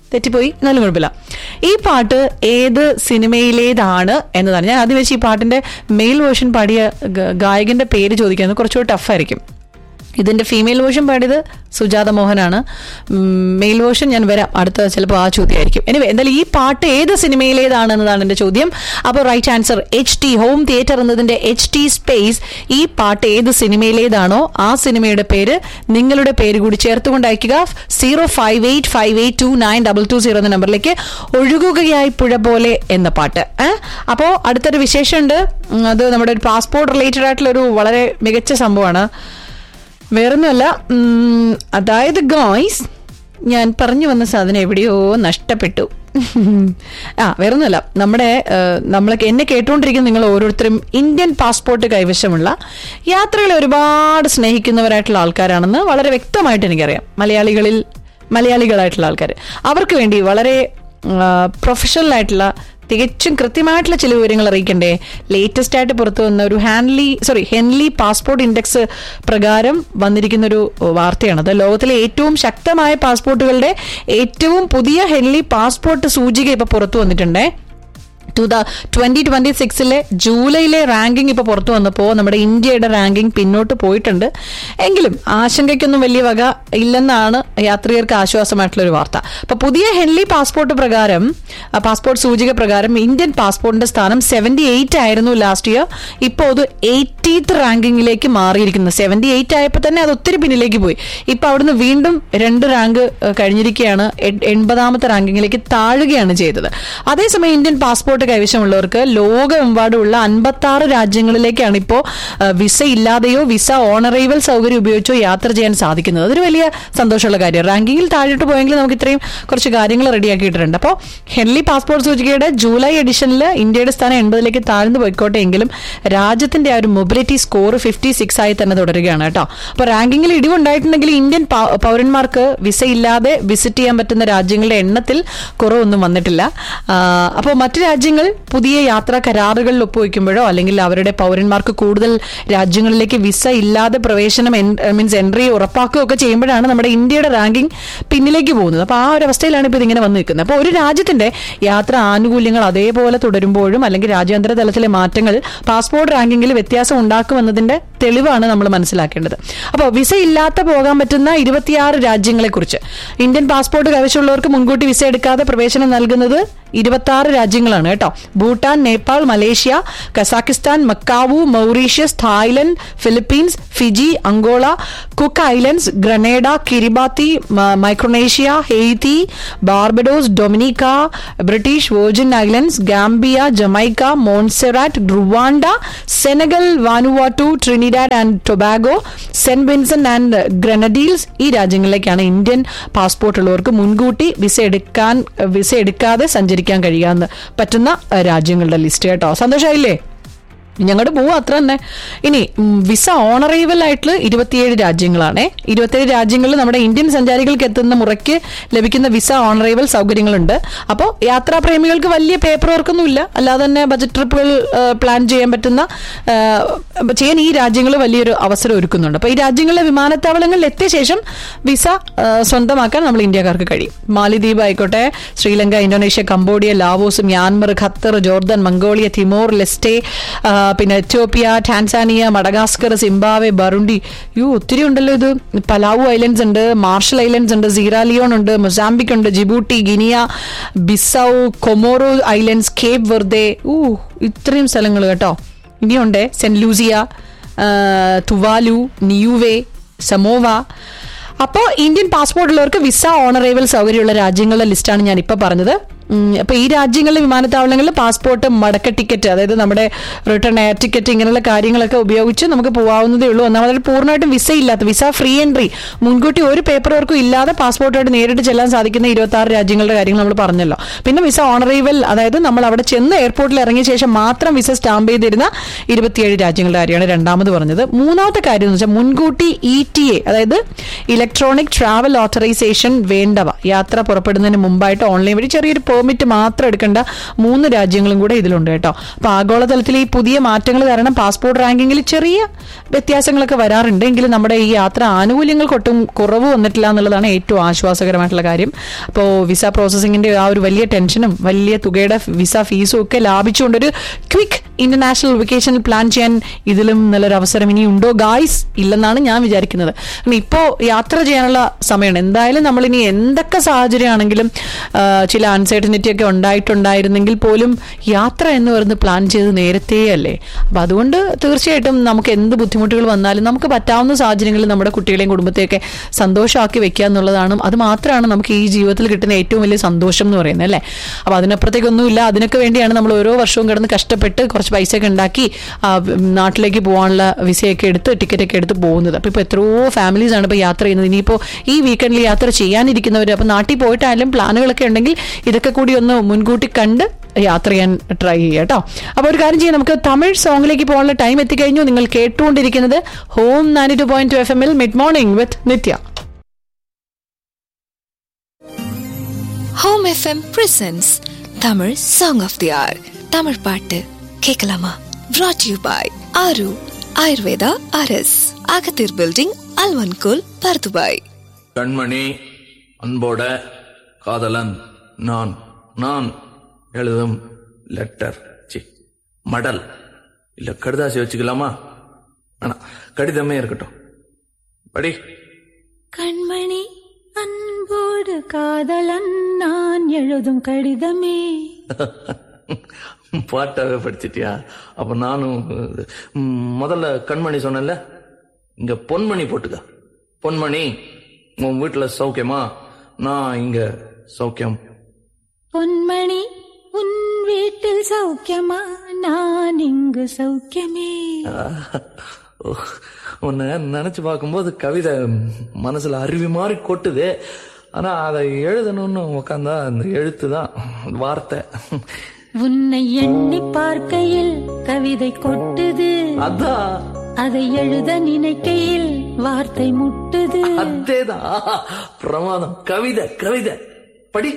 തെറ്റിപ്പോയി എന്നാലും കുഴപ്പമില്ല ഈ പാട്ട് ഏത് സിനിമയിലേതാണ് എന്നതാണ് ഞാൻ ആദ്യം വെച്ച് ഈ പാട്ടിന്റെ മെയിൽ വേർഷൻ പാടിയ ഗ- ഗായകന്റെ പേര് ചോദിക്കുന്നത് കുറച്ചുകൂടി ടഫായിരിക്കും ഇതിന്റെ ഫീമെയിൽ വേർഷൻ പാടിയത് സുജാത മോഹനാണ് മെയിൽ വേർഷൻ ഞാൻ വരാം അടുത്ത ചിലപ്പോൾ ആ ചോദ്യമായിരിക്കും എനിവേ എന്തായാലും ഈ പാട്ട് ഏത് സിനിമയിലേതാണ് എന്നതാണ് എന്റെ ചോദ്യം അപ്പോൾ right answer H T home theatre എന്നതിന്റെ എച്ച് ടി സ്പേസ് ഈ പാട്ട് ഏത് സിനിമയിലേതാണോ ആ സിനിമയുടെ പേര് നിങ്ങളുടെ പേര് കൂടി ചേർത്തുകൊണ്ട് അയക്കുക zero five eight five eight two nine double two zero എന്ന നമ്പറിലേക്ക് ഒഴുകുകയായി പുഴ പോലെ എന്ന പാട്ട് ഏഹ് അപ്പോൾ അടുത്തൊരു വിശേഷമുണ്ട് ഉം, അത് നമ്മുടെ ഒരു പാസ്പോർട്ട് റിലേറ്റഡ് ആയിട്ടുള്ള ഒരു വളരെ മികച്ച സംഭവമാണ് വേറൊന്നുമല്ല ഉം, അതായത് ഗോയ്സ് ഞാൻ പറഞ്ഞു വന്ന സാധനം എവിടെയോ നഷ്ടപ്പെട്ടു ആ വേറൊന്നുമല്ല നമ്മുടെ നമ്മളൊക്കെ എന്നെ കേട്ടുകൊണ്ടിരിക്കുന്ന നിങ്ങൾ ഓരോരുത്തരും ഇന്ത്യൻ പാസ്പോർട്ട് കൈവശമുള്ള യാത്രകളെ ഒരുപാട് സ്നേഹിക്കുന്നവരായിട്ടുള്ള ആൾക്കാരാണെന്ന് വളരെ വ്യക്തമായിട്ട് എനിക്കറിയാം മലയാളികളിൽ മലയാളികളായിട്ടുള്ള ആൾക്കാർ അവർക്ക് വേണ്ടി വളരെ പ്രൊഫഷണൽ ആയിട്ടുള്ള തികച്ചും കൃത്യമായിട്ടുള്ള ചില വിവരങ്ങൾ അറിയിക്കണ്ടേ ലേറ്റസ്റ്റ് ആയിട്ട് പുറത്തു വന്ന ഒരു Hanley sorry Henley passport index പ്രകാരം വന്നിരിക്കുന്ന ഒരു വാർത്തയാണത് ലോകത്തിലെ ഏറ്റവും ശക്തമായ പാസ്പോർട്ടുകളുടെ ഏറ്റവും പുതിയ ഹെൻലി പാസ്പോർട്ട് സൂചിക ഇപ്പൊ പുറത്തു വന്നിട്ടുണ്ടേ ടു ദ ട്വന്റി ട്വന്റി സിക്സിലെ ജൂലൈയിലെ റാങ്കിങ് ഇപ്പോൾ പുറത്തു വന്നപ്പോൾ നമ്മുടെ ഇന്ത്യയുടെ റാങ്കിങ് പിന്നോട്ട് പോയിട്ടുണ്ട് എങ്കിലും ആശങ്കയ്ക്കൊന്നും വലിയ വക ഇല്ലെന്നാണ് യാത്രികർക്ക് ആശ്വാസമായിട്ടുള്ള ഒരു വാർത്ത അപ്പൊ പുതിയ ഹെൻലി പാസ്പോർട്ട് പ്രകാരം ആ, പാസ്പോർട്ട് സൂചിക പ്രകാരം ഇന്ത്യൻ പാസ്പോർട്ടിന്റെ സ്ഥാനം സെവന്റി എയ്റ്റ് ആയിരുന്നു ലാസ്റ്റ് ഇയർ ഇപ്പോൾ അത് എയ്റ്റീത്ത് റാങ്കിങ്ങിലേക്ക് മാറിയിരിക്കുന്നു സെവന്റി എയ്റ്റ് ആയപ്പോൾ തന്നെ അത് ഒത്തിരി പിന്നിലേക്ക് പോയി ഇപ്പൊ അവിടുന്ന് വീണ്ടും രണ്ട് റാങ്ക് ഏഹ്, കഴിഞ്ഞിരിക്കുകയാണ് എ- എൺപതാമത്തെ റാങ്കിങ്ങിലേക്ക് താഴുകയാണ് ചെയ്തത് അതേസമയം ഇന്ത്യൻ പാസ്പോർട്ട് കൈവശമുള്ളവർക്ക് ലോകമെമ്പാടുമുള്ള അൻപത്തി ആറ് രാജ്യങ്ങളിലേക്കാണ് ഇപ്പോൾ വിസ ഇല്ലാതെയോ വിസ ഓണറൈവൽ സൗകര്യം ഉപയോഗിച്ചോ യാത്ര ചെയ്യാൻ സാധിക്കുന്നത് അതൊരു വലിയ സന്തോഷമുള്ള കാര്യം റാങ്കിങ്ങിൽ താഴോട്ട് പോയെങ്കിൽ നമുക്ക് ഇത്രയും കുറച്ച് കാര്യങ്ങൾ റെഡിയാക്കിയിട്ടുണ്ട് അപ്പോൾ ഹെൻലി പാസ്പോർട്ട് സൂചികയുടെ ജൂലൈ എഡിഷനിൽ ഇന്ത്യയുടെ സ്ഥാനം എൺപതിലേക്ക് താഴ്ന്നു പോയിക്കോട്ടെ എങ്കിലും രാജ്യത്തിന്റെ ആ ഒരു മൊബിലിറ്റി സ്കോർ ഫിഫ്റ്റി സിക്സ് ആയി തന്നെ തുടരുകയാണ് കേട്ടോ അപ്പോൾ റാങ്കിങ്ങിൽ ഇടിവുണ്ടായിട്ടുണ്ടെങ്കിൽ ഇന്ത്യൻ പൗ- പൗരന്മാർക്ക് വിസ ഇല്ലാതെ വിസിറ്റ് ചെയ്യാൻ പറ്റുന്ന രാജ്യങ്ങളുടെ എണ്ണത്തിൽ കുറവൊന്നും വന്നിട്ടില്ല അപ്പോൾ മറ്റു രാജ്യങ്ങൾ പുതിയ യാത്രാ കരാറുകളിൽ ഒപ്പുവെക്കുമ്പോഴോ അല്ലെങ്കിൽ അവരുടെ പൗരന്മാർക്ക് കൂടുതൽ രാജ്യങ്ങളിലേക്ക് വിസ ഇല്ലാതെ പ്രവേശനം മീൻസ് എൻട്രി ഉറപ്പാക്കുകയോ ഒക്കെ ചെയ്യുമ്പോഴാണ് നമ്മുടെ ഇന്ത്യയുടെ റാങ്കിങ് പിന്നിലേക്ക് പോകുന്നത് അപ്പോൾ ആ ഒരു അവസ്ഥയിലാണ് ഇപ്പോൾ ഇതിങ്ങനെ വന്നു നിൽക്കുന്നത് അപ്പോൾ ഒരു രാജ്യത്തിന്റെ യാത്ര ആനുകൂല്യങ്ങൾ അതേപോലെ തുടരുമ്പോഴും അല്ലെങ്കിൽ രാജ്യാന്തര തലത്തിലെ മാറ്റങ്ങൾ പാസ്പോർട്ട് റാങ്കിങ്ങിൽ വ്യത്യാസം ഉണ്ടാക്കുമെന്നതിന്റെ തെളിവാണ് നമ്മൾ മനസ്സിലാക്കേണ്ടത് അപ്പോൾ വിസ ഇല്ലാത്ത പോകാൻ പറ്റുന്ന ഇരുപത്തിയാറ് രാജ്യങ്ങളെ കുറിച്ച് ഇന്ത്യൻ പാസ്പോർട്ട് കൈവശമുള്ളവർക്ക് മുൻകൂട്ടി വിസ എടുക്കാതെ പ്രവേശനം നൽകുന്നത് ഇരുപത്തി ആറ് രാജ്യങ്ങളാണ് കേട്ടോ Bhutan Nepal Malaysia Kazakhstan Macau Mauritius Thailand Philippines Fiji Angola Cook Islands Grenada Kiribati മ- Micronesia Haiti Barbados Dominica British Virgin Islands Gambia Jamaica Montserrat Rwanda Senegal Vanuatu Trinidad and Tobago Saint Vincent and Grenadines ഈ രാജ്യങ്ങളിലേക്കാണ് Indian passport ഉള്ളവർക്ക് മുൻകൂട്ടി visa എടുക്കാൻ visa എടുക്കാതെ സഞ്ചരിക്കാൻ കഴിയാന്ന് പറ്റുന്ന അഹ്, രാജ്യങ്ങളുടെ ലിസ്റ്റ് കേട്ടോ സന്തോഷമായില്ലേ ഞങ്ങളുടെ പോവും അത്ര തന്നെ ഇനി ഉം, വിസ ഓണറേബിൾ ആയിട്ടുള്ള ഇരുപത്തിയേഴ് രാജ്യങ്ങളാണ് ഇരുപത്തിയേഴ് രാജ്യങ്ങളിൽ നമ്മുടെ ഇന്ത്യൻ സഞ്ചാരികൾക്ക് എത്തുന്ന മുറയ്ക്ക് ലഭിക്കുന്ന വിസ ഓണറേബിൾ സൗകര്യങ്ങളുണ്ട് അപ്പോൾ യാത്രാപ്രേമികൾക്ക് വലിയ പേപ്പർ വർക്കൊന്നും ഇല്ല അല്ലാതെ തന്നെ ബജറ്റ് ട്രിപ്പുകൾ പ്ലാൻ ചെയ്യാൻ പറ്റുന്ന ആ, ചെയ്യാൻ ഈ രാജ്യങ്ങൾ വലിയൊരു അവസരം ഒരുക്കുന്നുണ്ട് അപ്പോൾ ഈ രാജ്യങ്ങളിലെ വിമാനത്താവളങ്ങളിൽ എത്തിയ ശേഷം വിസ ആ, സ്വന്തമാക്കാൻ നമ്മൾ ഇന്ത്യക്കാർക്ക് കഴിയും മാലിദ്വീപ് ആയിക്കോട്ടെ Sri Lanka Indonesia Cambodia Laos Myanmar Qatar Jordan Mongolia Timor Leste ആ, പിന്നെ Ethiopia Tanzania Madagascar Zimbabwe Burundi യോ ഒത്തിരി ഉണ്ടല്ലോ ഇത് പലാവു ഐലൻഡ്സ് ഉണ്ട് മാർഷൽ ഐലൻഡ്സ് ഉണ്ട് സീറാലിയോൺ ഉണ്ട് മൊസാംബിക് ഉണ്ട് Djibouti Guinea Bissau Comoro Islands Cape Verde ഊ ഇത്രയും സ്ഥലങ്ങൾ കേട്ടോ ഇനിയുണ്ട് സെന്റ് ലൂസിയ ആ, തുവാലു നിയുവേ സമോവ അപ്പോൾ ഇന്ത്യൻ പാസ്പോർട്ട് ഉള്ളവർക്ക് വിസ ഓണറേബിൾ സൗകര്യമുള്ള രാജ്യങ്ങളുടെ ലിസ്റ്റാണ് ഞാൻ ഇപ്പോൾ പറഞ്ഞത് ഉം, അപ്പൊ ഈ രാജ്യങ്ങളിലെ വിമാനത്താവളങ്ങളിൽ പാസ്പോർട്ട് മടക്ക ടിക്കറ്റ് അതായത് നമ്മുടെ റിട്ടേൺ എയർ ടിക്കറ്റ് ഇങ്ങനെയുള്ള കാര്യങ്ങളൊക്കെ ഉപയോഗിച്ച് നമുക്ക് പോകാവുന്നതേ ഉള്ളൂ ഒന്നാമത് പൂർണ്ണമായിട്ടും വിസ ഇല്ലാത്ത വിസ ഫ്രീ എൻട്രി മുൻകൂട്ടി ഒരു പേപ്പർ വർക്കും ഇല്ലാതെ പാസ്പോർട്ടായിട്ട് നേരിട്ട് ചെല്ലാൻ സാധിക്കുന്ന ഇരുപത്തി ആറ് രാജ്യങ്ങളുടെ കാര്യങ്ങൾ നമ്മൾ പറഞ്ഞല്ലോ പിന്നെ വിസ ഓണറേബിൾ അതായത് നമ്മൾ അവിടെ ചെന്ന് എയർപോർട്ടിൽ ഇറങ്ങിയ ശേഷം മാത്രം വിസ സ്റ്റാമ്പ് ചെയ്തിരുന്ന ഇരുപത്തിയേഴ് രാജ്യങ്ങളുടെ കാര്യമാണ് രണ്ടാമത് പറഞ്ഞത് മൂന്നാമത്തെ കാര്യം എന്ന് വെച്ചാൽ മുൻകൂട്ടി ഇ ടി എ അതായത് ഇലക്ട്രോണിക് ട്രാവൽ ഓത്തറൈസേഷൻ വേണ്ടവ യാത്ര പുറപ്പെടുന്നതിന് മുമ്പായിട്ട് ഓൺലൈൻ വഴി ചെറിയൊരു പെർമിറ്റ് മാത്രം എടുക്കേണ്ട മൂന്ന് രാജ്യങ്ങളും കൂടെ ഇതിലുണ്ട് കേട്ടോ അപ്പൊ ആഗോളതലത്തിൽ ഈ പുതിയ മാറ്റങ്ങൾ കാരണം പാസ്പോർട്ട് റാങ്കിങ്ങിൽ ചെറിയ വ്യത്യാസങ്ങളൊക്കെ വരാറുണ്ട് എങ്കിലും നമ്മുടെ ഈ യാത്ര ആനുകൂല്യങ്ങൾക്കൊട്ടും കുറവ് വന്നിട്ടില്ല എന്നുള്ളതാണ് ഏറ്റവും ആശ്വാസകരമായിട്ടുള്ള കാര്യം അപ്പോൾ വിസ പ്രോസസ്സിങ്ങിന്റെ ആ ഒരു വലിയ ടെൻഷനും വലിയ തുകയുടെ വിസ ഫീസും ഒക്കെ ലാഭിച്ചുകൊണ്ടൊരു ക്വിക്ക് ഇന്റർനാഷണൽ വെക്കേഷൻ പ്ലാൻ ചെയ്യാൻ ഇതിലും നല്ലൊരു അവസരം ഇനി ഉണ്ടോ ഗായ്സ് ഇല്ലെന്നാണ് ഞാൻ വിചാരിക്കുന്നത് കാരണം ഇപ്പോൾ യാത്ര ചെയ്യാനുള്ള സമയമാണ് എന്തായാലും നമ്മൾ ഇനി എന്തൊക്കെ സാഹചര്യമാണെങ്കിലും ആ, ചില അൺസർട്ടനിറ്റി ഒക്കെ ഉണ്ടായിട്ടുണ്ടായിരുന്നെങ്കിൽ പോലും യാത്ര എന്ന് പറയുന്നത് പ്ലാൻ ചെയ്ത് നേരത്തെ അല്ലേ അപ്പൊ അതുകൊണ്ട് തീർച്ചയായിട്ടും നമുക്ക് എന്ത് ബുദ്ധിമുട്ടുകൾ വന്നാലും നമുക്ക് പറ്റാവുന്ന സാഹചര്യങ്ങളിൽ നമ്മുടെ കുട്ടികളെയും കുടുംബത്തെയൊക്കെ സന്തോഷമാക്കി വെക്കുക എന്നുള്ളതാണ് അത് മാത്രമാണ് നമുക്ക് ഈ ജീവിതത്തിൽ കിട്ടുന്ന ഏറ്റവും വലിയ സന്തോഷം എന്ന് പറയുന്നത് അല്ലേ അപ്പൊ അതിനപ്പുറത്തേക്കൊന്നുമില്ല അതിനൊക്കെ വേണ്ടിയാണ് നമ്മൾ ഓരോ വർഷവും കിടന്ന് കഷ്ടപ്പെട്ട് കുറച്ച് പൈസ ഒക്കെ ഉണ്ടാക്കി ആ, ഉം, നാട്ടിലേക്ക് പോകാനുള്ള വിസയൊക്കെ എടുത്ത് ടിക്കറ്റ് ഒക്കെ എടുത്ത് പോകുന്നത് അപ്പൊ ഇപ്പൊ എത്രയോ ഫാമിലീസ് ആണ് ഇപ്പൊ യാത്ര ചെയ്യുന്നത് ഇനിയിപ്പോ ഈ വീക്കെൻഡിൽ യാത്ര ചെയ്യാനിരിക്കുന്നവർ അപ്പൊ നാട്ടിൽ പോയിട്ടായാലും പ്ലാനുകളൊക്കെ ഉണ്ടെങ്കിൽ ഇതൊക്കെ കൂടി ഒന്ന് മുൻകൂട്ടി കണ്ട് യാത്ര ചെയ്യാൻ ട്രൈ ചെയ്യുക കേട്ടോ അപ്പൊ ഒരു കാര്യം ചെയ്യാം നമുക്ക് തമിഴ് സോങ്ങിലേക്ക് പോകാനുള്ള ടൈം എത്തിക്കഴിഞ്ഞു നിങ്ങൾ കേട്ടുകൊണ്ടിരിക്കുന്നത് home ninety two point two F എമ്മിൽ mid morning with Nithya home FM presents Tamil song of the hour Tamil பாட்டு கேட்கலாமா brought you by Aaru Ayurveda அரஸ் அகத்தீர் பில்டிங் அல்வன்கோல் பர்துபாய் கண்மணி அன்போட காதலன் நான் நான் எழுதும் லெட்டர் சி மடல் இல்ல கடிதாசி வச்சுக்கலாமா ஆனா கடிதமே இருக்கட்டும் படி கண்மணி அன்போடு காதலன் நான் எழுதும் கடிதமே பாட்டாவே படிச்சிட்டியா அப்ப நானும் ம், முதல்ல கண்மணி சொன்னேன்ல இங்க பொன்மணி போட்டுக்க பொன்மணி உன் வீட்டுல சௌக்கியமா நான் இங்க சௌக்கியம் பொன்மணி உன் வீட்டில் சௌக்கியமா நான் இங்கு சௌக்கியமே ஓ, உன்னை நினைச்சு பார்க்கும்போது கவிதை மனசுல அருவி மாதிரி கொட்டுது ஆனா அதை எழுதணும்னு உக்காந்தா அந்த எழுத்து தான் வார்த்தை உன்னை எண்ணி பார்க்கையில் கவிதை கொட்டுது அதான் அதை எழுத நினைக்கையில் வார்த்தை முட்டுது அதேதான் பிரமாதம் கவிதை கவிதை